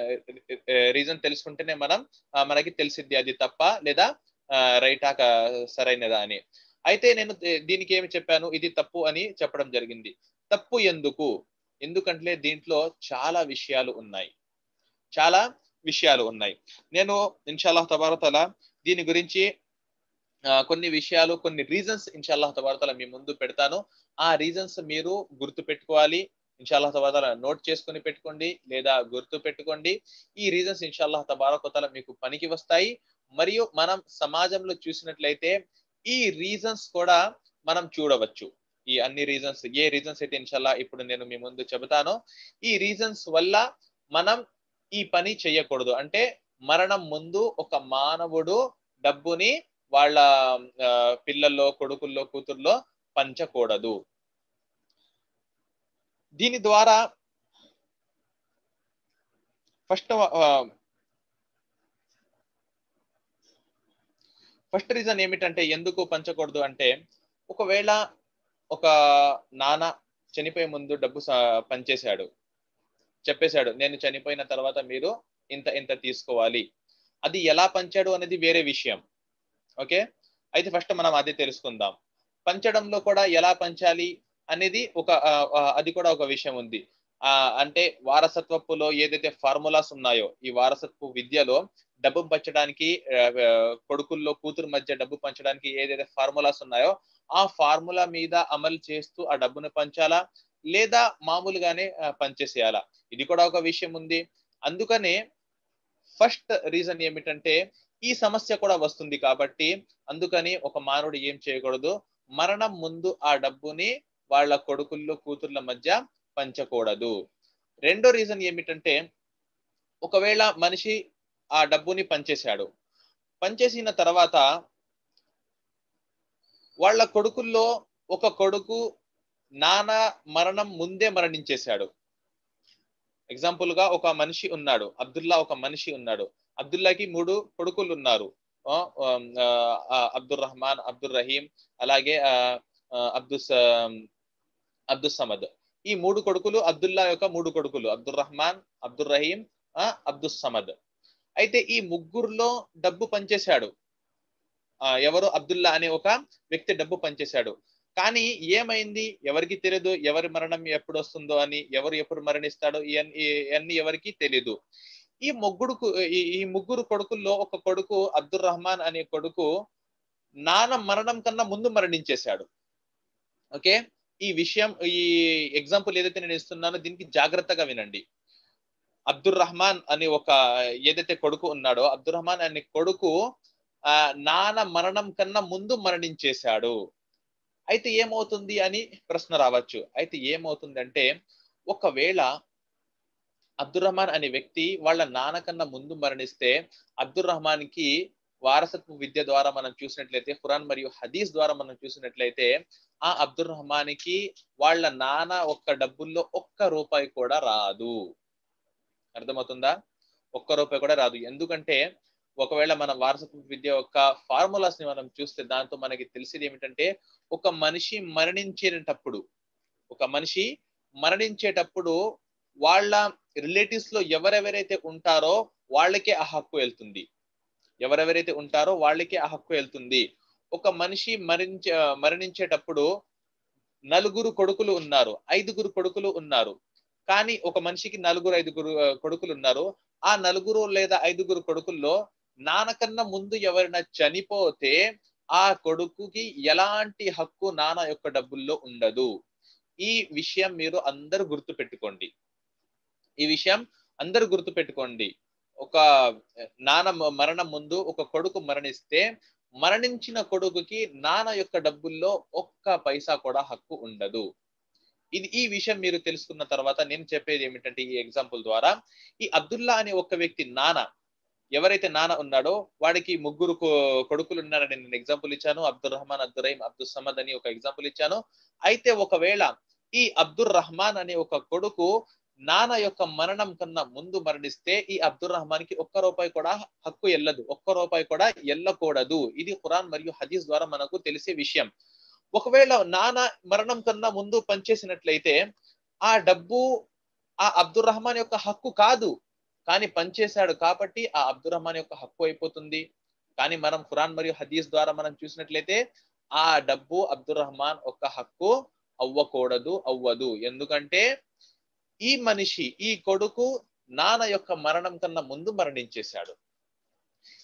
రీజన్ తెలుసుకుంటేనే మనం మనకి తెలిసిద్ది అది తప్ప లేదా రైటా సరైనదా అని అయితే నేను దీనికి ఏమి చెప్పాను ఇది తప్పు అని చెప్పడం జరిగింది తప్పు ఎందుకు ఎందుకంటే దీంట్లో చాలా విషయాలు ఉన్నాయి చాలా విషయాలు ఉన్నాయి నేను ఇన్షాల్లాహ్ తబారతల దీని గురించి ఆ, కొన్ని విషయాలు కొన్ని రీజన్స్ ఇన్షాల్లాహ్ తబారతల మీ ముందు పెడతాను ఆ రీజన్స్ మీరు గుర్తు పెట్టుకోవాలి ఇన్షాల్లాహ్ తబారతల నోట్ చేసుకొని పెట్టుకోండి లేదా గుర్తు పెట్టుకోండి ఈ రీజన్స్ ఇన్షాల్లాహ్ తబారకతల మీకు పనికి వస్తాయి మరియు మనం సమాజంలో చూసినట్లయితే ఈ రీజన్స్ కూడా మనం చూడవచ్చు ఈ అన్ని రీజన్స్ ఏ రీజన్స్ అయితే ఇన్షాల్లా ఇప్పుడు నేను మీ ముందు చెబుతానో ఈ రీజన్స్ వల్ల మనం ఈ పని చేయకూడదు అంటే మరణం ముందు ఒక మానవుడు డబ్బుని వాళ్ళ ఆ, పిల్లల్లో కొడుకుల్లో కూతుర్లో పంచకూడదు దీని ద్వారా ఫస్ట్ ఫస్ట్ రీజన్ ఏమిటంటే ఎందుకు పంచకూడదు అంటే ఒకవేళ ఒక నాన్న చనిపోయే ముందు డబ్బు స- పంచేశాడు చెప్పేశాడు నేను చనిపోయిన తర్వాత మీరు ఇంత ఇంత తీసుకోవాలి అది ఎలా పంచాడు అనేది వేరే విషయం ఓకే అయితే ఫస్ట్ మనం అది తెలుసుకుందాం పంచడంలో కూడా ఎలా పంచాలి అనేది ఒక ఆ, ఆ, అది కూడా ఒక విషయం ఉంది ఆ అంటే వారసత్వపులో ఏదైతే ఫార్ములాస్ ఉన్నాయో ఈ వారసత్వ విద్యలో డబ్బు పంచడానికి ఆ, ఆ, కొడుకుల్లో కూతురు మధ్య డబ్బు పంచడానికి ఏదైతే ఫార్ములాస్ ఉన్నాయో ఆ ఫార్ములా మీద అమలు చేస్తూ ఆ డబ్బును పంచాలా లేదా మామూలుగానే ఆ, పంచేసేయాలా ఇది కూడా ఒక విషయం ఉంది అందుకనే ఫస్ట్ రీజన్ ఏమిటంటే ఈ సమస్య కూడా వస్తుంది కాబట్టి అందుకని ఒక మానవుడు ఏం చేయకూడదు మరణం ముందు ఆ డబ్బుని వాళ్ళ కొడుకుల్లో కూతుర్ల మధ్య పంచకూడదు రెండో రీజన్ ఏమిటంటే ఒకవేళ మనిషి ఆ డబ్బుని పంచేశాడు పంచేసిన తర్వాత వాళ్ళ కొడుకుల్లో ఒక కొడుకు నాన్న మరణం ముందే మరణించేశాడు ఎగ్జాంపుల్ గా ఒక మనిషి ఉన్నాడు అబ్దుల్లా ఒక మనిషి ఉన్నాడు అబ్దుల్లాకి మూడు కొడుకులు ఉన్నారు ఆ, ఆ, ఆ, అబ్దుల్ రహమాన్ అబ్దుల్ రహీం అలాగే ఆ, ఆ, అబ్దుస్ అబ్దుల్ సమద్ ఈ మూడు కొడుకులు అబ్దుల్లా యొక్క మూడు కొడుకులు అబ్దుల్ రహమాన్ అబ్దుల్ రహీం ఆ, అబ్దుల్ సమద్ అయితే ఈ ముగ్గురులో డబ్బు పంచేశాడు ఆ, ఎవరు అబ్దుల్లా అనే ఒక వ్యక్తి డబ్బు పంచేశాడు కానీ ఏమైంది ఎవరికి తెలియదు ఎవరి మరణం ఎప్పుడు వస్తుందో అని ఎవరు ఎప్పుడు మరణిస్తాడో ఇవన్నీ ఇవన్నీ ఎవరికి తెలియదు ఈ ముగ్గురు ఈ ఈ ముగ్గురు కొడుకుల్లో ఒక కొడుకు అబ్దుల్ రహమాన్ అనే కొడుకు నాన్న మరణం కన్నా ముందు మరణించేశాడు ఓకే ఈ విషయం ఈ ఎగ్జాంపుల్ ఏదైతే నేను ఇస్తున్నానో దీనికి జాగ్రత్తగా వినండి అబ్దుల్ రహమాన్ అనే ఒక ఏదైతే కొడుకు ఉన్నాడో అబ్దుల్ రహమాన్ అనే కొడుకు ఆ నాన్న మరణం కన్నా ముందు మరణించేశాడు అయితే ఏమవుతుంది అని ప్రశ్న రావచ్చు అయితే ఏమవుతుందంటే ఒకవేళ అబ్దుల్ రహమాన్ అనే వ్యక్తి వాళ్ళ నాన్న కన్నా ముందు మరణిస్తే అబ్దుల్ రహమాన్ కి వారసత్వ విద్య ద్వారా మనం చూసినట్లయితే ఖురాన్ మరియు హదీస్ ద్వారా మనం చూసినట్లయితే ఆ అబ్దుల్ రహమాన్ కి వాళ్ళ నాన్న ఒక్క డబ్బుల్లో ఒక్క రూపాయి కూడా రాదు అర్థమవుతుందా ఒక్క రూపాయి కూడా రాదు ఎందుకంటే ఒకవేళ మన వారసత్వ విద్య యొక్క ఫార్ములాస్ ని మనం చూస్తే దాంతో మనకి తెలిసేది ఏమిటంటే ఒక మనిషి మరణించేటప్పుడు ఒక మనిషి మరణించేటప్పుడు వాళ్ళ రిలేటివ్స్ లో ఎవరెవరైతే ఉంటారో వాళ్ళకే ఆ హక్కు వెళ్తుంది ఎవరెవరైతే ఉంటారో వాళ్ళకే ఆ హక్కు వెళ్తుంది ఒక మనిషి మరణించే మరణించేటప్పుడు నలుగురు కొడుకులు ఉన్నారు ఐదుగురు కొడుకులు ఉన్నారు కానీ ఒక మనిషికి నలుగురు ఐదుగురు ఆ, కొడుకులు ఉన్నారు ఆ నలుగురు లేదా ఐదుగురు కొడుకుల్లో నాన్నకన్నా ముందు ఎవరైనా చనిపోతే ఆ కొడుకుకి ఎలాంటి హక్కు నాన్న యొక్క డబ్బుల్లో ఉండదు ఈ విషయం మీరు అందరూ గుర్తు పెట్టుకోండి ఈ విషయం అందరూ గుర్తు పెట్టుకోండి ఒక నాన్న మ- మరణం ముందు ఒక కొడుకు మరణిస్తే మరణించిన కొడుకుకి నాన్న యొక్క డబ్బుల్లో ఒక్క పైసా కూడా హక్కు ఉండదు ఇది ఈ విషయం మీరు తెలుసుకున్న తర్వాత నేను చెప్పేది ఏమిటంటే ఈ ఎగ్జాంపుల్ ద్వారా ఈ అబ్దుల్లా అనే ఒక వ్యక్తి నాన్న ఎవరైతే నాన్న ఉన్నాడో వాడికి ముగ్గురు కొ- కొడుకులు ఉన్నారని నేను ఎగ్జాంపుల్ ఇచ్చాను అబ్దుల్ రహమాన్ అబ్దుల్ రహీం అబ్దుల్ సమద్ అని ఒక ఎగ్జాంపుల్ ఇచ్చాను అయితే ఒకవేళ ఈ అబ్దుల్ రహమాన్ అనే ఒక కొడుకు నాన్న యొక్క మరణం కన్నా ముందు మరణిస్తే ఈ అబ్దుల్ రహమాన్ కి ఒక్క రూపాయి కూడా హక్కు ఎల్లదు ఒక్క రూపాయి కూడా ఎల్లకూడదు ఇది ఖురాన్ మరియు హదీస్ ద్వారా మనకు తెలిసే విషయం ఒకవేళ నాన్న మరణం కన్నా ముందు పనిచేసినట్లయితే ఆ డబ్బు ఆ అబ్దుల్ రహమాన్ యొక్క హక్కు కాదు కానీ పనిచేశాడు కాబట్టి ఆ అబ్దుల్ రహమాన్ యొక్క హక్కు అయిపోతుంది కానీ మనం ఖురాన్ మరియు హదీస్ ద్వారా మనం చూసినట్లయితే ఆ డబ్బు అబ్దుల్ రహమాన్ ఒక హక్కు అవ్వకూడదు అవ్వదు ఎందుకంటే ఈ మనిషి ఈ కొడుకు నాన్న యొక్క మరణం కన్నా ముందు మరణించేశాడు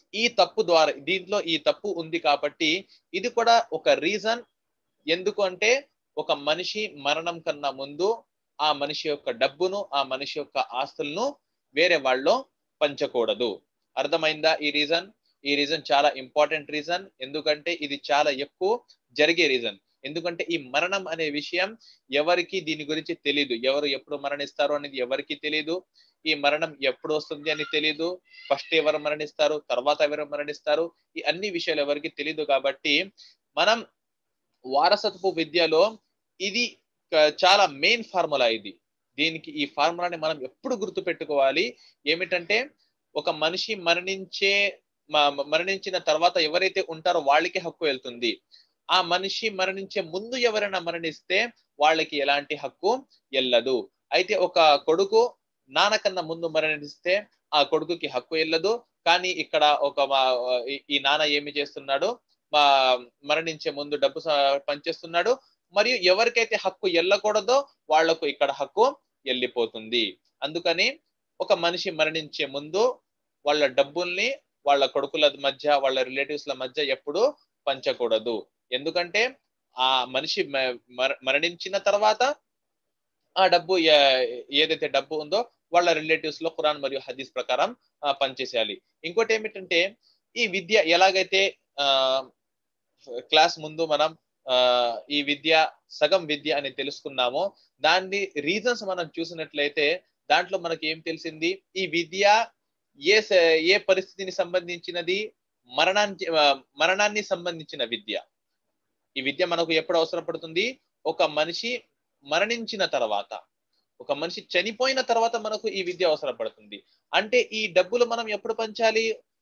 ఈ తప్పు ద్వారా దీంట్లో ఈ తప్పు ఉంది కాబట్టి ఇది కూడా ఒక రీజన్ ఎందుకు అంటే ఒక మనిషి మరణం కన్నా ముందు ఆ మనిషి యొక్క డబ్బును ఆ మనిషి యొక్క ఆస్తులను వేరే వాళ్ళు పంచకూడదు అర్థమైందా ఈ రీజన్ ఈ రీజన్ చాలా ఇంపార్టెంట్ రీజన్ ఎందుకంటే ఇది చాలా ఎక్కువ జరిగే రీజన్ ఎందుకంటే ఈ మరణం అనే విషయం ఎవరికి దీని గురించి తెలియదు ఎవరు ఎప్పుడు మరణిస్తారో అనేది ఎవరికి తెలియదు ఈ మరణం ఎప్పుడు వస్తుంది అని తెలియదు ఫస్ట్ ఎవరు మరణిస్తారు తర్వాత ఎవరు మరణిస్తారు ఈ అన్ని విషయాలు ఎవరికి తెలియదు కాబట్టి మనం వారసత్వపు విద్యలో ఇది చాలా మెయిన్ ఫార్ములా ఇది దీనికి ఈ ఫార్ములాని మనం ఎప్పుడు గుర్తు పెట్టుకోవాలి ఏమిటంటే ఒక మనిషి మరణించే మరణించిన తర్వాత ఎవరైతే ఉంటారో వాళ్ళకి హక్కు వెళ్తుంది ఆ మనిషి మరణించే ముందు ఎవరైనా మరణిస్తే వాళ్ళకి ఎలాంటి హక్కు వెళ్ళదు అయితే ఒక కొడుకు నాన్నకన్నా ముందు మరణిస్తే ఆ కొడుకుకి హక్కు వెళ్ళదు కానీ ఇక్కడ ఒక ఈ నాన్న ఏమి చేస్తున్నాడు మరణించే ముందు డబ్బు పనిచేస్తున్నాడు మరియు ఎవరికైతే హక్కు వెళ్ళకూడదో వాళ్లకు ఇక్కడ హక్కు వెళ్ళిపోతుంది అందుకని ఒక మనిషి మరణించే ముందు వాళ్ళ డబ్బుల్ని వాళ్ళ కొడుకుల మధ్య వాళ్ళ రిలేటివ్స్ల మధ్య ఎప్పుడు పంచకూడదు ఎందుకంటే ఆ మనిషి మరణించిన తర్వాత ఆ డబ్బు ఏదైతే డబ్బు ఉందో వాళ్ళ రిలేటివ్స్ లో ఖురాన్ మరియు హదీస్ ప్రకారం పనిచేసేయాలి ఇంకోటి ఏమిటంటే ఈ విద్య ఎలాగైతే ఆ క్లాస్ ముందు మనం ఆ ఈ విద్య సగం విద్య అని తెలుసుకున్నామో దాన్ని రీజన్స్ మనం చూసినట్లయితే దాంట్లో మనకి ఏం తెలిసింది ఈ విద్య ఏ ఏ పరిస్థితిని సంబంధించినది మరణానికి మరణాన్ని సంబంధించిన విద్య ఈ విద్య మనకు ఎప్పుడు అవసరం పడుతుంది ఒక మనిషి మరణించిన తర్వాత ఒక మనిషి చనిపోయిన తర్వాత మనకు ఈ విద్య అవసరం పడుతుంది అంటే ఈ డబ్బులు మనం ఎప్పుడు పంచాలి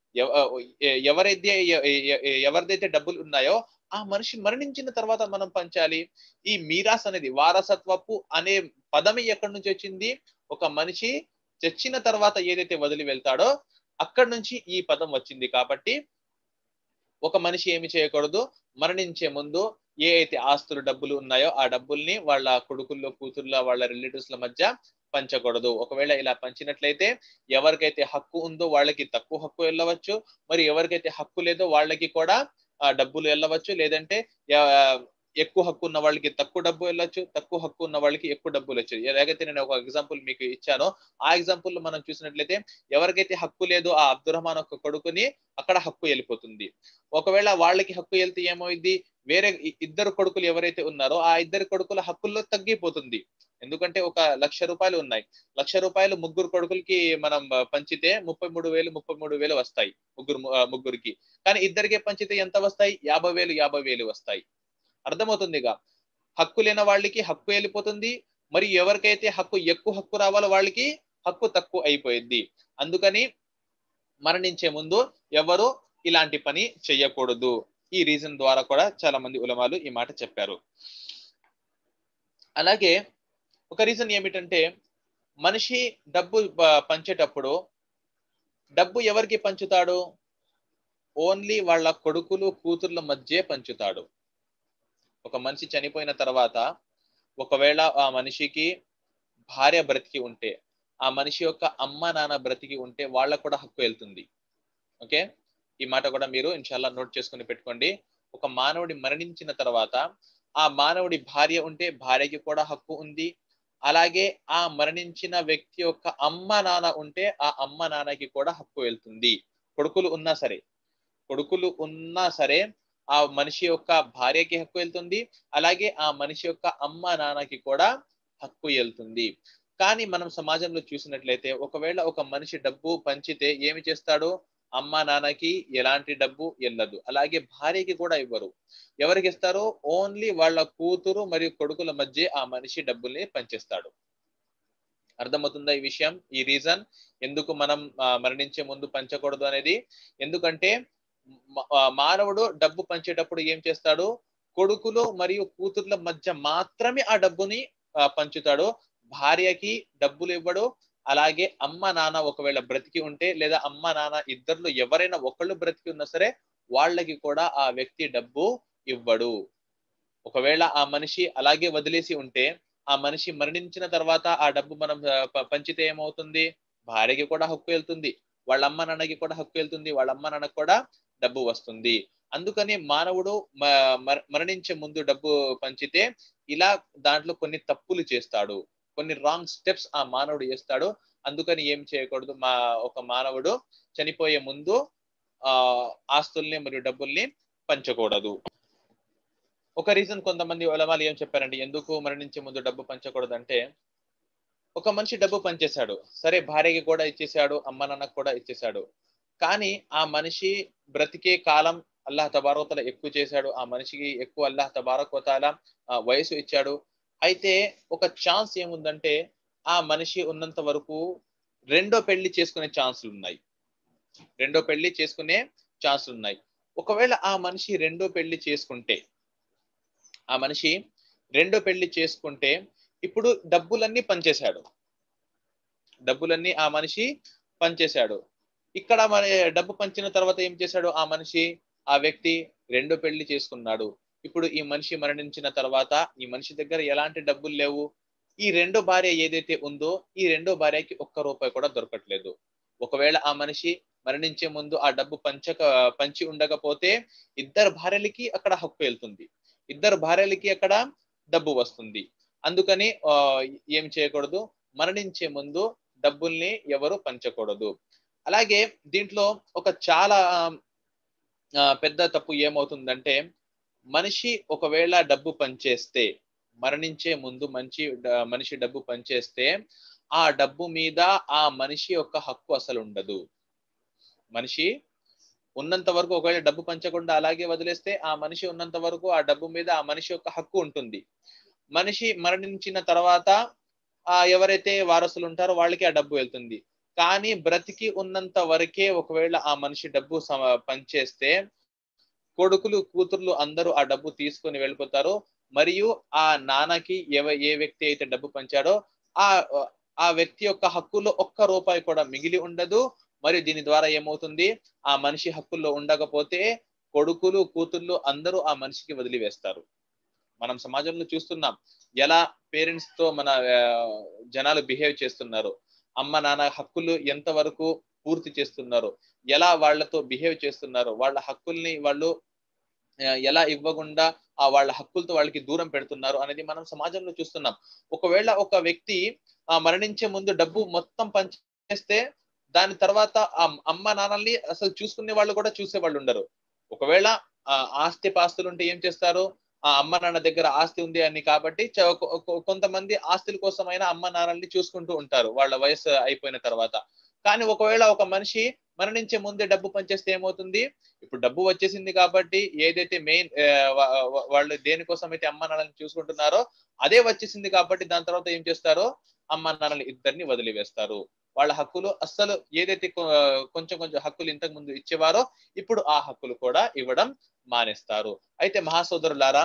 ఎవరైతే ఎవరిదైతే డబ్బులు ఉన్నాయో ఆ మనిషి మరణించిన తర్వాత మనం పంచాలి ఈ మీరాస్ అనేది వారసత్వపు అనే పదం ఎక్కడి నుంచి వచ్చింది ఒక మనిషి చచ్చిన తర్వాత ఏదైతే వదిలి వెళ్తాడో అక్కడి నుంచి ఈ పదం వచ్చింది కాబట్టి ఒక మనిషి ఏమి చేయకూడదు మరణించే ముందు ఏ అయితే ఆస్తులు డబ్బులు ఉన్నాయో ఆ డబ్బుల్ని వాళ్ళ కొడుకుల్లో కూతుర్ల వాళ్ళ రిలేటివ్స్ ల మధ్య పంచకూడదు ఒకవేళ ఇలా పంచినట్లయితే ఎవరికైతే హక్కు ఉందో వాళ్ళకి తక్కువ హక్కు వెళ్ళవచ్చు మరి ఎవరికైతే హక్కు లేదో వాళ్ళకి కూడా ఆ డబ్బులు వెళ్ళవచ్చు లేదంటే ఎక్కువ హక్కు ఉన్న వాళ్ళకి తక్కువ డబ్బు వెళ్ళొచ్చు తక్కువ హక్కు ఉన్న వాళ్ళకి ఎక్కువ డబ్బులు వచ్చు ఎలాగైతే నేను ఒక ఎగ్జాంపుల్ మీకు ఇచ్చానో ఆ ఎగ్జాంపుల్ మనం చూసినట్లయితే ఎవరికైతే హక్కు లేదు ఆ అబ్దుల్ రహమాన్ ఒక కొడుకుని అక్కడ హక్కు వెళ్ళిపోతుంది ఒకవేళ వాళ్ళకి హక్కు వెళ్తే ఏమైంది వేరే ఇద్దరు కొడుకులు ఎవరైతే ఉన్నారో ఆ ఇద్దరు కొడుకుల హక్కుల్లో తగ్గిపోతుంది ఎందుకంటే ఒక లక్ష రూపాయలు ఉన్నాయి లక్ష రూపాయలు ముగ్గురు కొడుకులకి మనం పంచితే ముప్పై మూడు వేలు ముప్పై మూడు వేలు వస్తాయి ముగ్గురు ముగ్గురికి కానీ ఇద్దరికే పంచితే ఎంత వస్తాయి యాభై వేలు యాభై వేలు వస్తాయి అర్థమవుతుందిగా హక్కు లేని వాళ్ళకి హక్కు వెళ్ళిపోతుంది మరి ఎవరికైతే హక్కు ఎక్కువ హక్కు రావాలో వాళ్ళకి హక్కు తక్కువ అయిపోయింది అందుకని మరణించే ముందు ఎవరు ఇలాంటి పని చెయ్యకూడదు ఈ రీజన్ ద్వారా కూడా చాలా మంది ఉలమాలు ఈ మాట చెప్పారు అలాగే ఒక రీజన్ ఏమిటంటే మనిషి డబ్బు పంచేటప్పుడు డబ్బు ఎవరికి పంచుతాడు ఓన్లీ వాళ్ళ కొడుకులు కూతుర్ల మధ్య పంచుతాడు ఒక మనిషి చనిపోయిన తర్వాత ఒకవేళ ఆ మనిషికి భార్య బ్రతికి ఉంటే ఆ మనిషి యొక్క అమ్మ నాన్న బ్రతికి ఉంటే వాళ్ళకు కూడా హక్కు వెళ్తుంది ఓకే ఈ మాట కూడా మీరు ఇన్షాల్లా నోట్ చేసుకుని పెట్టుకోండి ఒక మానవుడి మరణించిన తర్వాత ఆ మానవుడి భార్య ఉంటే భార్యకి కూడా హక్కు ఉంది అలాగే ఆ మరణించిన వ్యక్తి యొక్క అమ్మ నాన్న ఉంటే ఆ అమ్మ నాన్నకి కూడా హక్కు వెళ్తుంది కొడుకులు ఉన్నా సరే కొడుకులు ఉన్నా సరే ఆ మనిషి యొక్క భార్యకి హక్కు వెళ్తుంది అలాగే ఆ మనిషి యొక్క అమ్మ నాన్నకి కూడా హక్కు వెళ్తుంది కానీ మనం సమాజంలో చూసినట్లయితే ఒకవేళ ఒక మనిషి డబ్బు పంచితే ఏమి చేస్తాడు అమ్మ నాన్నకి ఎలాంటి డబ్బు వెళ్ళదు అలాగే భార్యకి కూడా ఇవ్వరు ఎవరికి ఇస్తారు ఓన్లీ వాళ్ళ కూతురు మరియు కొడుకుల మధ్య ఆ మనిషి డబ్బుల్ని పంచేస్తాడు అర్థమవుతుందా ఈ విషయం ఈ రీజన్ ఎందుకు మనం మరణించే ముందు పంచకూడదు అనేది ఎందుకంటే మానవుడు డబ్బు పంచేటప్పుడు ఏం చేస్తాడు కొడుకులు మరియు కూతుర్ల మధ్య మాత్రమే ఆ డబ్బుని పంచుతాడు భార్యకి డబ్బులు ఇవ్వడు అలాగే అమ్మ నాన్న ఒకవేళ బ్రతికి ఉంటే లేదా అమ్మ నాన్న ఇద్దరులో ఎవరైనా ఒకళ్ళు బ్రతికి ఉన్నా సరే వాళ్ళకి కూడా ఆ వ్యక్తి డబ్బు ఇవ్వడు ఒకవేళ ఆ మనిషి అలాగే వదిలేసి ఉంటే ఆ మనిషి మరణించిన తర్వాత ఆ డబ్బు మనం పంచితే ఏమవుతుంది భార్యకి కూడా హక్కు వెళ్తుంది వాళ్ళ అమ్మ నాన్నకి కూడా హక్కు వెళ్తుంది వాళ్ళ అమ్మ నాన్నకి కూడా డబ్బు వస్తుంది అందుకని మానవుడు మరణించే ముందు డబ్బు పంచితే ఇలా దాంట్లో కొన్ని తప్పులు చేస్తాడు కొన్ని రాంగ్ స్టెప్స్ ఆ మానవుడు చేస్తాడు అందుకని ఏం చేయకూడదు మా ఒక మానవుడు చనిపోయే ముందు ఆ ఆస్తుల్ని మరియు డబ్బుల్ని పంచకూడదు ఒక రీజన్ కొంతమంది ఉలమాలు ఏం చెప్పారంటే ఎందుకు మరణించే ముందు డబ్బు పంచకూడదు అంటే ఒక మనిషి డబ్బు పంచేశాడు సరే భార్యకి కూడా ఇచ్చేసాడు అమ్మ నాన్నకు కూడా ఇచ్చేసాడు కానీ ఆ మనిషి బ్రతికే కాలం అల్లాహ్ తబారకోతల ఎక్కువ చేశాడు ఆ మనిషికి ఎక్కువ అల్లాహ్ తబారకోతాల వయసు ఇచ్చాడు అయితే ఒక ఛాన్స్ ఏముందంటే ఆ మనిషి ఉన్నంత వరకు రెండో పెళ్లి చేసుకునే ఛాన్సులు ఉన్నాయి రెండో పెళ్లి చేసుకునే ఛాన్సులు ఉన్నాయి ఒకవేళ ఆ మనిషి రెండో పెళ్లి చేసుకుంటే ఆ మనిషి రెండో పెళ్లి చేసుకుంటే ఇప్పుడు డబ్బులన్నీ పనిచేశాడు డబ్బులన్నీ ఆ మనిషి పనిచేశాడు ఇక్కడ మన డబ్బు పంచిన తర్వాత ఏం చేశాడు ఆ మనిషి ఆ వ్యక్తి రెండో పెళ్లి చేసుకున్నాడు ఇప్పుడు ఈ మనిషి మరణించిన తర్వాత ఈ మనిషి దగ్గర ఎలాంటి డబ్బులు లేవు ఈ రెండో భార్య ఏదైతే ఉందో ఈ రెండో భార్యకి ఒక్క రూపాయి కూడా దొరకట్లేదు ఒకవేళ ఆ మనిషి మరణించే ముందు ఆ డబ్బు పంచక పంచి ఉండకపోతే ఇద్దరు భార్యలకి అక్కడ హక్కు వెళ్తుంది ఇద్దరు భార్యలకి అక్కడ డబ్బు వస్తుంది అందుకని ఏం చేయకూడదు మరణించే ముందు డబ్బుల్ని ఎవరు పంచకూడదు అలాగే దీంట్లో ఒక చాలా పెద్ద తప్పు ఏమవుతుందంటే మనిషి ఒకవేళ డబ్బు పనిచేస్తే మరణించే ముందు మంచి మనిషి డబ్బు పనిచేస్తే ఆ డబ్బు మీద ఆ మనిషి యొక్క హక్కు అసలు ఉండదు మనిషి ఉన్నంత వరకు ఒకవేళ డబ్బు పంచకుండా అలాగే వదిలేస్తే ఆ మనిషి ఉన్నంత వరకు ఆ డబ్బు మీద ఆ మనిషి యొక్క హక్కు ఉంటుంది మనిషి మరణించిన తర్వాత ఆ ఎవరైతే వారసులు ఉంటారో వాళ్ళకి ఆ డబ్బు వెళ్తుంది కానీ బ్రతికి ఉన్నంత వరకే ఒకవేళ ఆ మనిషి డబ్బు పనిచేస్తే కొడుకులు కూతుర్లు అందరూ ఆ డబ్బు తీసుకొని వెళ్ళిపోతారు మరియు ఆ నాన్నకి ఎవ ఏ వ్యక్తి అయితే డబ్బు పంచాడో ఆ ఆ వ్యక్తి యొక్క హక్కులో ఒక్క రూపాయి కూడా మిగిలి ఉండదు మరియు దీని ద్వారా ఏమవుతుంది ఆ మనిషి హక్కుల్లో ఉండకపోతే కొడుకులు కూతుర్లు అందరూ ఆ మనిషికి వదిలివేస్తారు మనం సమాజంలో చూస్తున్నాం ఎలా పేరెంట్స్ తో మన జనాలు బిహేవ్ చేస్తున్నారు అమ్మ నాన్న హక్కులు ఎంత వరకు పూర్తి చేస్తున్నారు ఎలా వాళ్లతో బిహేవ్ చేస్తున్నారు వాళ్ళ హక్కుల్ని వాళ్ళు ఎలా ఇవ్వకుండా ఆ వాళ్ళ హక్కులతో వాళ్ళకి దూరం పెడుతున్నారు అనేది మనం సమాజంలో చూస్తున్నాం ఒకవేళ ఒక వ్యక్తి ఆ మరణించే ముందు డబ్బు మొత్తం పనిచేస్తే దాని తర్వాత ఆ అమ్మ నాన్నల్ని అసలు చూసుకునే వాళ్ళు కూడా చూసే వాళ్ళు ఉండరు ఒకవేళ ఆ ఆస్తి పాస్తులు ఉంటే ఏం చేస్తారు ఆ అమ్మ నాన్న దగ్గర ఆస్తి ఉంది అని కాబట్టి కొంతమంది ఆస్తుల కోసమైనా అమ్మ నాన్నల్ని చూసుకుంటూ ఉంటారు వాళ్ళ వయసు అయిపోయిన తర్వాత కానీ ఒకవేళ ఒక మనిషి మరణించే ముందే డబ్బు పనిచేస్తే ఏమవుతుంది ఇప్పుడు డబ్బు వచ్చేసింది కాబట్టి ఏదైతే మెయిన్ వాళ్ళు దేనికోసం అయితే అమ్మ నాన్నని చూసుకుంటున్నారో అదే వచ్చేసింది కాబట్టి దాని తర్వాత ఏం చేస్తారో అమ్మ నాన్నలు ఇద్దరిని వదిలివేస్తారు వాళ్ళ హక్కులు అస్సలు ఏదైతే కొంచెం కొంచెం హక్కులు ఇంతకు ముందు ఇచ్చేవారో ఇప్పుడు ఆ హక్కులు కూడా ఇవ్వడం మానేస్తారు అయితే మహాసోదరులారా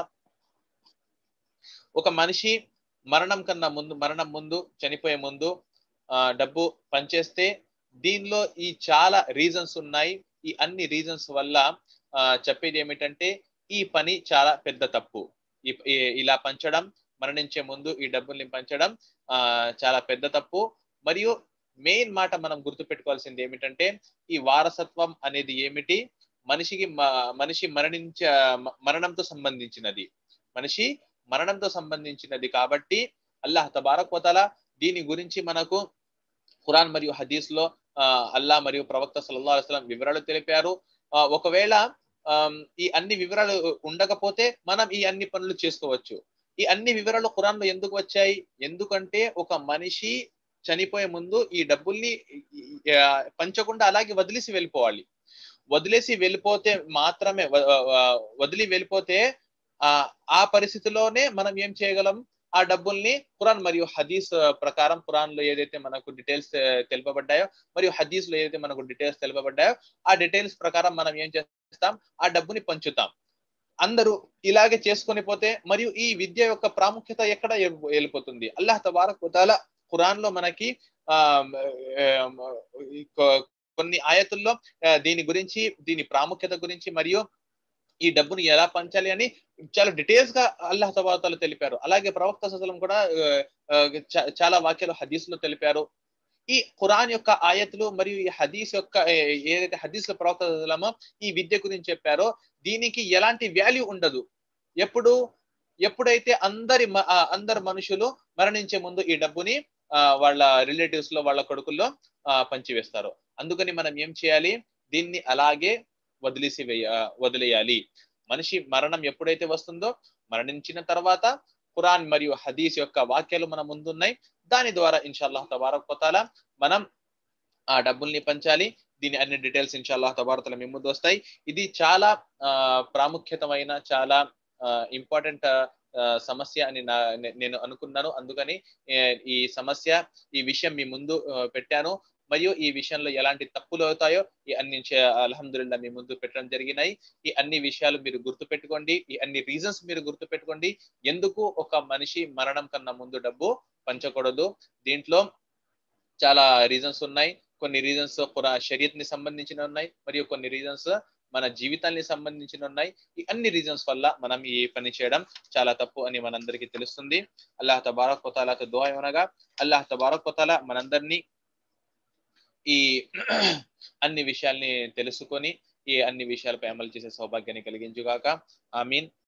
ఒక మనిషి మరణం కన్నా ముందు మరణం ముందు చనిపోయే ముందు ఆ డబ్బు పనిచేస్తే దీనిలో ఈ చాలా రీజన్స్ ఉన్నాయి ఈ అన్ని రీజన్స్ వల్ల ఆ చెప్పేది ఏమిటంటే ఈ పని చాలా పెద్ద తప్పు ఇలా పంచడం మరణించే ముందు ఈ డబ్బుల్ని పంచడం ఆ చాలా పెద్ద తప్పు మరియు మెయిన్ మాట మనం గుర్తుపెట్టుకోవాల్సింది ఏమిటంటే ఈ వారసత్వం అనేది ఏమిటి మనిషికి మనిషి మరణించ మరణంతో సంబంధించినది మనిషి మరణంతో సంబంధించినది కాబట్టి అల్లాహ్ తబారక్ వతల దీని గురించి మనకు ఖురాన్ మరియు హదీస్ లో అల్లా మరియు ప్రవక్త సల్లల్లాహు అలైహి వసల్లం వివరాలు తెలిపారు ఒకవేళ ఈ అన్ని వివరాలు ఉండకపోతే మనం ఈ అన్ని పనులు చేసుకోవచ్చు ఈ అన్ని వివరాలు ఖురాన్ లో ఎందుకు వచ్చాయి ఎందుకంటే ఒక మనిషి చనిపోయే ముందు ఈ డబ్బుల్ని పంచకుండా అలాగే వదిలేసి వెళ్ళిపోవాలి వదిలేసి వెళ్ళిపోతే మాత్రమే వదిలి వెళ్ళిపోతే ఆ ఆ పరిస్థితిలోనే మనం ఏం చేయగలం ఆ డబ్బుల్ని ఖురాన్ మరియు హదీస్ ప్రకారం ఖురాన్ లో ఏదైతే మనకు డీటెయిల్స్ తెలుపబడ్డాయో మరియు హదీస్ లో ఏదైతే మనకు డీటెయిల్స్ తెలుపబడ్డాయో ఆ డీటెయిల్స్ ప్రకారం మనం ఏం చేస్తాం ఆ డబ్బుని పంచుతాం అందరూ ఇలాగే చేసుకొని పోతే మరియు ఈ విద్య యొక్క ప్రాముఖ్యత ఎక్కడ వెళ్ళిపోతుంది అల్లాహ్ తబారక్ వతాల ఖురాన్ లో మనకి ఆ కొన్ని ఆయతుల్లో దీని గురించి దీని ప్రాముఖ్యత గురించి మరియు ఈ డబ్బుని ఎలా పంచాలి అని చాలా డీటెయిల్స్ గా అల్లాహ్ తబాతాలు తెలిపారు అలాగే ప్రవక్త సలం కూడా చాలా వాక్యాలు హదీస్ లో తెలిపారు ఈ ఖురాన్ యొక్క ఆయతులు మరియు ఈ హదీస్ యొక్క ఏ- ఏదైతే హదీస్ల ప్రవక్తలమో ఈ విద్య గురించి చెప్పారో దీనికి ఎలాంటి వాల్యూ ఉండదు ఎప్పుడు ఎప్పుడైతే అందరి మ- ఆ, అందరు మనుషులు మరణించే ముందు ఈ డబ్బుని ఆ, వాళ్ళ రిలేటివ్స్ లో వాళ్ళ కొడుకుల్లో ఆ, పంచివేస్తారు అందుకని మనం ఏం చేయాలి దీన్ని అలాగే వదిలేసి వేయ వదిలేయాలి మనిషి మరణం ఎప్పుడైతే వస్తుందో మరణించిన తర్వాత ఖురాన్ మరియు హదీస్ యొక్క వాక్యాలు మన ముందున్నాయి దాని ద్వారా ఇన్షాల్లాహ్ తబారక్ పోతాలా మనం ఆ డబ్బుల్ని పంచాలి దీని అన్ని డీటెయిల్స్ ఇన్షాల్లాహ్ తబారతల మీ ముందు వస్తాయి ఇది చాలా ఆ, ప్రాముఖ్యతమైన చాలా ఇంపార్టెంట్ సమస్య అని నా నే- నేను అనుకున్నాను అందుకని ఏ, ఈ సమస్య ఈ విషయం మీ ముందు ఆ, పెట్టాను మరియు ఈ విషయంలో ఎలాంటి తప్పులు అవుతాయో ఈ అన్ని అల్హమ్దుల్లా మీ ముందు పెట్టడం జరిగినాయి ఈ అన్ని విషయాలు మీరు గుర్తు పెట్టుకోండి ఈ అన్ని రీజన్స్ మీరు గుర్తు పెట్టుకోండి ఎందుకు ఒక మనిషి మరణం కన్నా ముందు డబ్బు పంచకూడదు దీంట్లో చాలా రీజన్స్ ఉన్నాయి కొన్ని రీజన్స్ షరియత్ ని సంబంధించిన ఉన్నాయి మరియు కొన్ని రీజన్స్ మన జీవితాన్ని సంబంధించిన ఉన్నాయి ఈ అన్ని రీజన్స్ వల్ల మనం ఈ పని చేయడం చాలా తప్పు అని మనందరికీ తెలుస్తుంది అల్లాహ్ తబారక్ కొతాలతో దుఆ ఏమనగా అల్లాహ్ తబారక్ కొతాల మనందరినీ ఈ అన్ని విషయాల్ని తెలుసుకొని ఈ అన్ని విషయాలపై అమలు చేసే సౌభాగ్యాన్ని కలిగించుగాక ఆమీన్